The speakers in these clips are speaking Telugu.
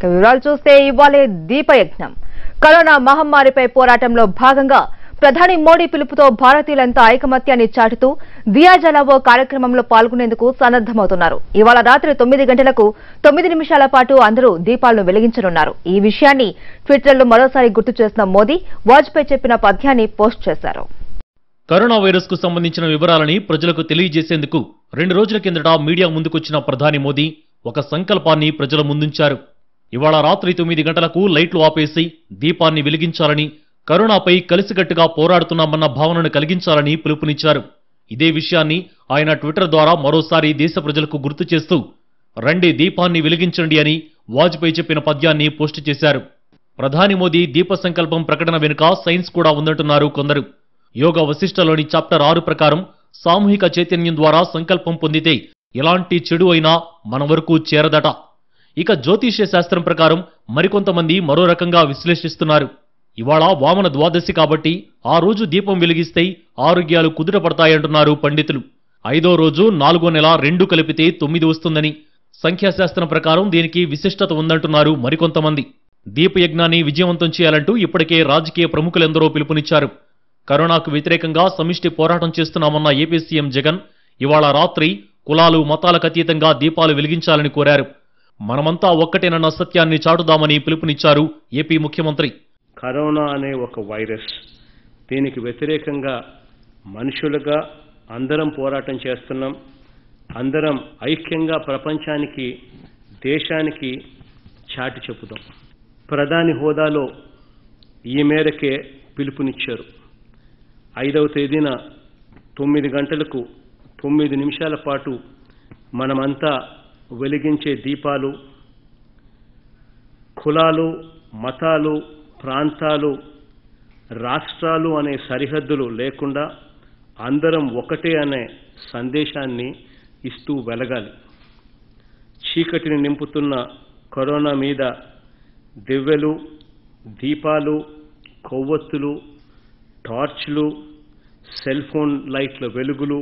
ఇక వివరాలు చూస్తే ఇవాళ దీపయజ్ఞం కరోనా మహమ్మారిపై పోరాటంలో భాగంగా ప్రధాని మోడీ పిలుపుతో భారతీయులంతా ఐకమత్యాన్ని చాటుతూ దియా జలావో కార్యక్రమంలో పాల్గొనేందుకు సన్నద్దమవుతున్నారు ఇవాళ రాత్రి తొమ్మిది గంటలకు తొమ్మిది నిమిషాల పాటు అందరూ దీపాలను వెలిగించనున్నారు ఈ విషయాన్ని ట్విట్టర్లో మరోసారి గుర్తు చేసిన మోదీ వాజ్పేయి చెప్పిన పద్యాన్ని పోస్ట్ చేశారు కరోనా వైరస్ కు సంబంధించిన వివరాలని ప్రజలకు తెలియజేసేందుకు రెండు రోజుల కిందట మీడియా ముందుకొచ్చిన ప్రధాని మోదీ ఒక సంకల్పాన్ని ప్రజల ముందుంచారు ఇవాళ రాత్రి తొమ్మిది గంటలకు లైట్లు ఆపేసి దీపాన్ని వెలిగించాలని కరోనాపై కలిసికట్టుగా పోరాడుతున్నామన్న భావనను కలిగించాలని పిలుపునిచ్చారు ఇదే విషయాన్ని ఆయన ట్విట్టర్ ద్వారా మరోసారి దేశ ప్రజలకు గుర్తు చేస్తూ రండి దీపాన్ని వెలిగించండి అని వాజ్పేయి చెప్పిన పద్యాన్ని పోస్టు చేశారు ప్రధాని మోదీ దీప సంకల్పం ప్రకటన వెనుక సైన్స్ కూడా ఉందంటున్నారు కొందరు యోగ వశిష్టలోని చాప్టర్ ఆరు ప్రకారం సామూహిక చైతన్యం ద్వారా సంకల్పం పొందితే ఎలాంటి చెడు అయినా మన వరకు చేరదట ఇక జ్యోతిష్య శాస్త్రం ప్రకారం మరికొంతమంది మరో రకంగా విశ్లేషిస్తున్నారు ఇవాళ వామన ద్వాదశి కాబట్టి ఆ రోజు దీపం వెలిగిస్తే ఆరోగ్యాలు కుదుటపడతాయంటున్నారు పండితులు ఐదో రోజు నాలుగో నెల రెండు కలిపితే తొమ్మిది వస్తుందని సంఖ్యాశాస్త్రం ప్రకారం దీనికి విశిష్టత ఉందంటున్నారు మరికొంతమంది దీపయజ్ఞాన్ని విజయవంతం చేయాలంటూ ఇప్పటికే రాజకీయ ప్రముఖులెందరో పిలుపునిచ్చారు కరోనాకు వ్యతిరేకంగా సమిష్టి పోరాటం చేస్తున్నామన్న ఏపీ సీఎం జగన్ ఇవాళ రాత్రి కులాలు మతాలకు అతీతంగా దీపాలు వెలిగించాలని కోరారు మనమంతా ఒక్కటేనన్న సత్యాన్ని చాటుదామని పిలుపునిచ్చారు ఏపీ ముఖ్యమంత్రి కరోనా అనే ఒక వైరస్ దీనికి వ్యతిరేకంగా మనుషులుగా అందరం పోరాటం చేస్తున్నాం అందరం ఐక్యంగా ప్రపంచానికి దేశానికి చాటి చెప్పుదాం ప్రధాని హోదాలో ఈ మేరకే పిలుపునిచ్చారు ఐదవ తేదీన తొమ్మిది గంటలకు తొమ్మిది నిమిషాల పాటు మనమంతా వెలిగించే దీపాలు కులాలు మతాలు ప్రాంతాలు రాష్ట్రాలు అనే సరిహద్దులు లేకుండా అందరం ఒకటే అనే సందేశాన్ని ఇస్తూ వెలగాలి చీకటిని నింపుతున్న కరోనా మీద దివ్వెలు దీపాలు కొవ్వొత్తులు టార్చ్లు సెల్ ఫోన్ లైట్ల వెలుగులు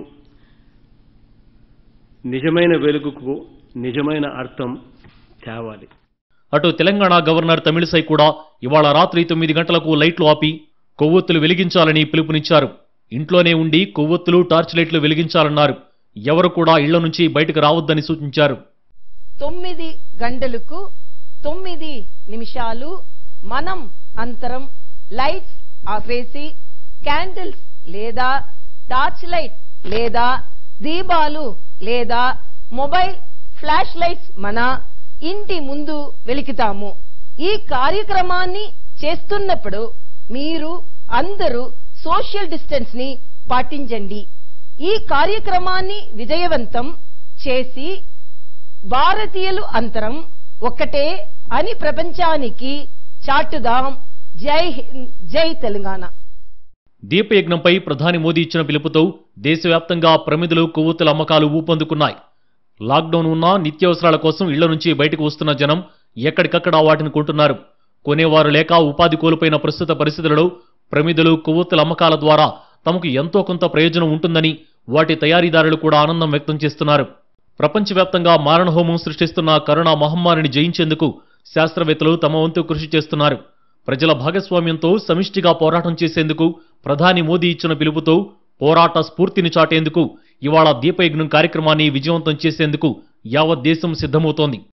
నిజమైన వెలుగుకు నిజమైన అర్థం తేవాలి అటు తెలంగాణ గవర్నర్ తమిళిసై కూడా ఇవాళ రాత్రి తొమ్మిది గంటలకు లైట్లు ఆపి కొవ్వొత్తులు వెలిగించాలని పిలుపునిచ్చారు ఇంట్లోనే ఉండి కొవ్వొత్తులు టార్చ్ లైట్లు వెలిగించాలన్నారు ఎవరు కూడా ఇళ్ల నుంచి బయటకు రావద్దని సూచించారు తొమ్మిది గంటలకు తొమ్మిది నిమిషాలు మనం అంతరం లైట్స్ ఆపేసి క్యాండిల్స్ లేదా టార్చ్ లైట్ లేదా దీపాలు లేదా మొబైల్ ఫ్లాష్ లైట్స్ మన ఇంటి ముందు వెలికితాము ఈ కార్యక్రమాన్ని చేస్తున్నప్పుడు మీరు అందరూ సోషల్ డిస్టెన్స్ ని పాటించండి ఈ కార్యక్రమాన్ని విజయవంతం చేసి భారతీయులు అంతరం ఒక్కటే అని ప్రపంచానికి చాటుదాం జై హింద్ జై తెలంగాణ దీపయజ్ఞంపై ప్రధాని మోదీ ఇచ్చిన పిలుపుతో దేశవ్యాప్తంగా ప్రమిదలు కొవ్వొత్తుల అమ్మకాలు ఊపందుకున్నాయి లాక్డౌన్ ఉన్నా నిత్యావసరాల కోసం ఇళ్ల నుంచి బయటకు వస్తున్న జనం ఎక్కడికక్కడ వాటిని కొంటున్నారు కొనేవారు లేక ఉపాధి కోల్పోయిన ప్రస్తుత పరిస్థితులలో ప్రమిదలు కొవ్వొత్తుల అమ్మకాల ద్వారా తమకు ఎంతో కొంత ప్రయోజనం ఉంటుందని వాటి తయారీదారులు కూడా ఆనందం వ్యక్తం చేస్తున్నారు ప్రపంచవ్యాప్తంగా మారణహోమం సృష్టిస్తున్న కరోనా మహమ్మారిని జయించేందుకు శాస్త్రవేత్తలు తమ వంతు కృషి చేస్తున్నారు ప్రజల భాగస్వామ్యంతో సమిష్టిగా పోరాటం చేసేందుకు ప్రధాని మోదీ ఇచ్చిన పిలుపుతో పోరాట స్ఫూర్తిని చాటేందుకు ఇవాళ దీపయజ్ఞం కార్యక్రమాన్ని విజయవంతం చేసేందుకు యావత్ దేశం సిద్ధమవుతోంది